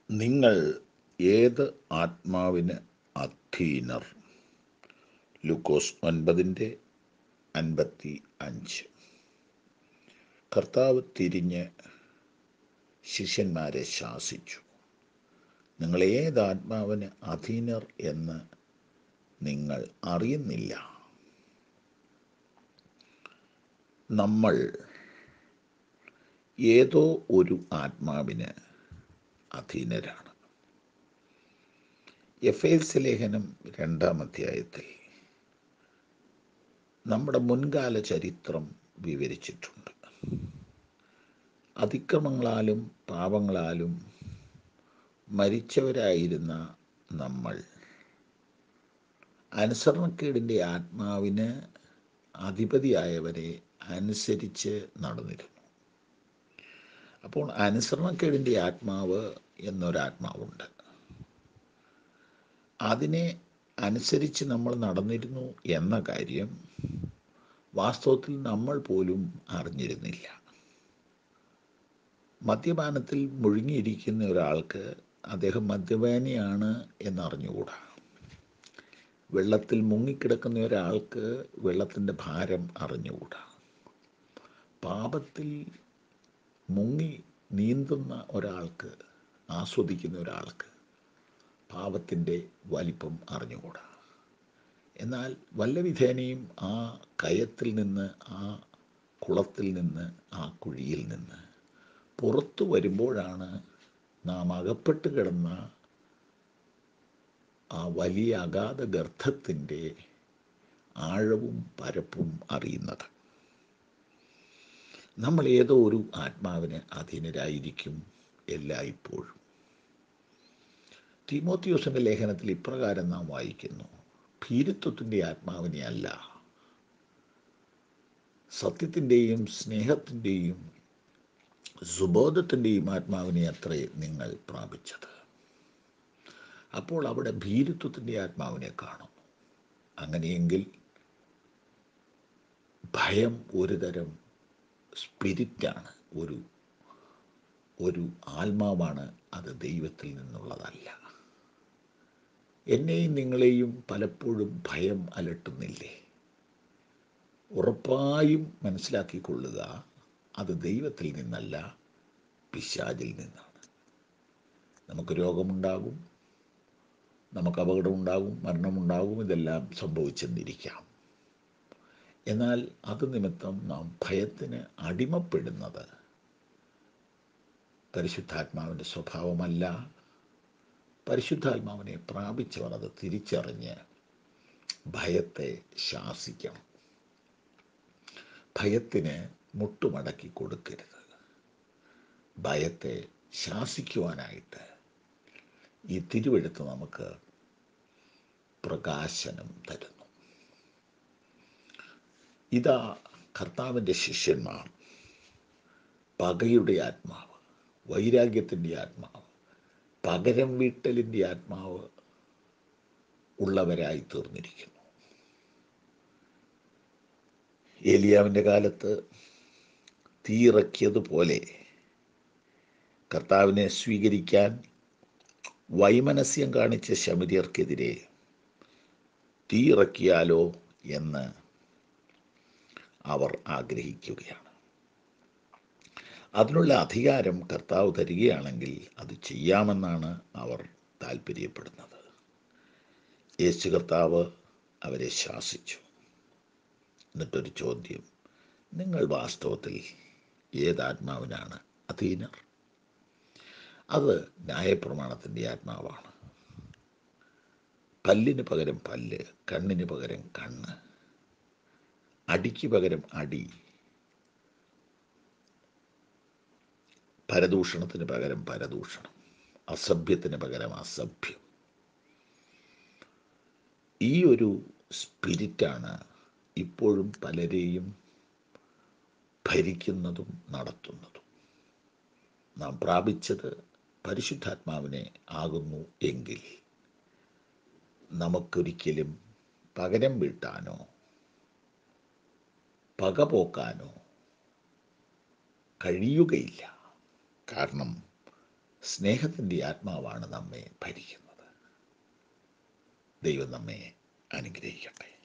നിങ്ങൾ ഏത് ആത്മാവിന് അധീനർ ലൂക്കോസ് ഒൻപതിൻ്റെ അൻപത്തി അഞ്ച് കർത്താവ് തിരിഞ്ഞ് ശിഷ്യന്മാരെ ശാസിച്ചു നിങ്ങൾ ഏത് ആത്മാവിന് അധീനർ എന്ന് നിങ്ങൾ അറിയുന്നില്ല നമ്മൾ ഏതോ ഒരു ആത്മാവിന് അധീനരാണ് എഫ് എസ് ലേഖനം രണ്ടാം അധ്യായത്തിൽ നമ്മുടെ മുൻകാല ചരിത്രം വിവരിച്ചിട്ടുണ്ട് അതിക്രമങ്ങളാലും പാപങ്ങളാലും മരിച്ചവരായിരുന്ന നമ്മൾ അനുസരണക്കേടിൻ്റെ ആത്മാവിന് അധിപതിയായവരെ അനുസരിച്ച് നടന്നിരുന്നു അപ്പോൾ അനുസരണക്കേടിൻ്റെ ആത്മാവ് എന്നൊരാത്മാവുണ്ട് അതിനെ അനുസരിച്ച് നമ്മൾ നടന്നിരുന്നു എന്ന കാര്യം വാസ്തവത്തിൽ നമ്മൾ പോലും അറിഞ്ഞിരുന്നില്ല മദ്യപാനത്തിൽ മുഴുങ്ങിയിരിക്കുന്ന ഒരാൾക്ക് അദ്ദേഹം മദ്യപാനിയാണ് എന്നറിഞ്ഞുകൂടാ വെള്ളത്തിൽ മുങ്ങിക്കിടക്കുന്ന ഒരാൾക്ക് വെള്ളത്തിൻ്റെ ഭാരം അറിഞ്ഞുകൂടാ പാപത്തിൽ മുങ്ങി നീന്തുന്ന ഒരാൾക്ക് ആസ്വദിക്കുന്ന ഒരാൾക്ക് പാപത്തിൻ്റെ വലിപ്പം അറിഞ്ഞുകൂടാ എന്നാൽ വല്ല വിധേനയും ആ കയത്തിൽ നിന്ന് ആ കുളത്തിൽ നിന്ന് ആ കുഴിയിൽ നിന്ന് പുറത്തു വരുമ്പോഴാണ് നാം അകപ്പെട്ട് കിടന്ന ആ വലിയ അഗാധ ഗർത്തത്തിൻ്റെ ആഴവും പരപ്പും അറിയുന്നത് നമ്മൾ ഏതോ ഒരു ആത്മാവിന് അധീനരായിരിക്കും എല്ലായ്പ്പോഴും തിമോത്തിയോസിൻ്റെ ലേഖനത്തിൽ ഇപ്രകാരം നാം വായിക്കുന്നു ഭീരുത്വത്തിൻ്റെ ആത്മാവിനെ അല്ല സത്യത്തിൻ്റെയും സ്നേഹത്തിൻ്റെയും സുബോധത്തിൻ്റെയും ആത്മാവിനെ അത്രേ നിങ്ങൾ പ്രാപിച്ചത് അപ്പോൾ അവിടെ ഭീരുത്വത്തിൻ്റെ ആത്മാവിനെ കാണുന്നു അങ്ങനെയെങ്കിൽ ഭയം ഒരു തരം സ്പിരിറ്റാണ് ഒരു ഒരു ആത്മാവാണ് അത് ദൈവത്തിൽ നിന്നുള്ളതല്ല എന്നെയും നിങ്ങളെയും പലപ്പോഴും ഭയം അലട്ടുന്നില്ലേ ഉറപ്പായും മനസ്സിലാക്കിക്കൊള്ളുക അത് ദൈവത്തിൽ നിന്നല്ല പിശാചിൽ നിന്നാണ് നമുക്ക് രോഗമുണ്ടാകും നമുക്ക് അപകടമുണ്ടാകും മരണമുണ്ടാകും ഇതെല്ലാം സംഭവിച്ചെന്നിരിക്കാം എന്നാൽ അത് നിമിത്തം നാം ഭയത്തിന് അടിമപ്പെടുന്നത് പരിശുദ്ധാത്മാവിൻ്റെ സ്വഭാവമല്ല പരിശുദ്ധാത്മാവിനെ പ്രാപിച്ചവർ അത് തിരിച്ചറിഞ്ഞ് ഭയത്തെ ശാസിക്കണം ഭയത്തിന് മുട്ടുമടക്കി കൊടുക്കരുത് ഭയത്തെ ശാസിക്കുവാനായിട്ട് ഈ തിരുവെഴുത്ത് നമുക്ക് പ്രകാശനം തരുന്നു ഇതാ കർത്താവിൻ്റെ ശിഷ്യന്മാർ പകയുടെ ആത്മാവ് വൈരാഗ്യത്തിൻ്റെ ആത്മാവ് പകരം വീട്ടലിൻ്റെ ആത്മാവ് ഉള്ളവരായി തീർന്നിരിക്കുന്നു ഏലിയാവിൻ്റെ കാലത്ത് തീയിറക്കിയതുപോലെ കർത്താവിനെ സ്വീകരിക്കാൻ വൈമനസ്യം കാണിച്ച ശമിതിയർക്കെതിരെ തീയിറക്കിയാലോ എന്ന് അവർ ആഗ്രഹിക്കുകയാണ് അതിനുള്ള അധികാരം കർത്താവ് തരികയാണെങ്കിൽ അത് ചെയ്യാമെന്നാണ് അവർ താല്പര്യപ്പെടുന്നത് യേശു കർത്താവ് അവരെ ശാസിച്ചു എന്നിട്ടൊരു ചോദ്യം നിങ്ങൾ വാസ്തവത്തിൽ ഏതാത്മാവിനാണ് അധീനർ അത് ന്യായപ്രമാണത്തിൻ്റെ ആത്മാവാണ് പല്ലിന് പകരം പല്ല് കണ്ണിന് പകരം കണ്ണ് അടിക്ക് പകരം അടി പരദൂഷണത്തിന് പകരം പരദൂഷണം അസഭ്യത്തിന് പകരം അസഭ്യം ഈ ഒരു സ്പിരിറ്റാണ് ഇപ്പോഴും പലരെയും ഭരിക്കുന്നതും നടത്തുന്നതും നാം പ്രാപിച്ചത് പരിശുദ്ധാത്മാവിനെ ആകുന്നു എങ്കിൽ നമുക്കൊരിക്കലും പകരം വീട്ടാനോ പക പോക്കാനോ കഴിയുകയില്ല കാരണം സ്നേഹത്തിൻ്റെ ആത്മാവാണ് നമ്മെ ഭരിക്കുന്നത് ദൈവം നമ്മെ അനുഗ്രഹിക്കട്ടെ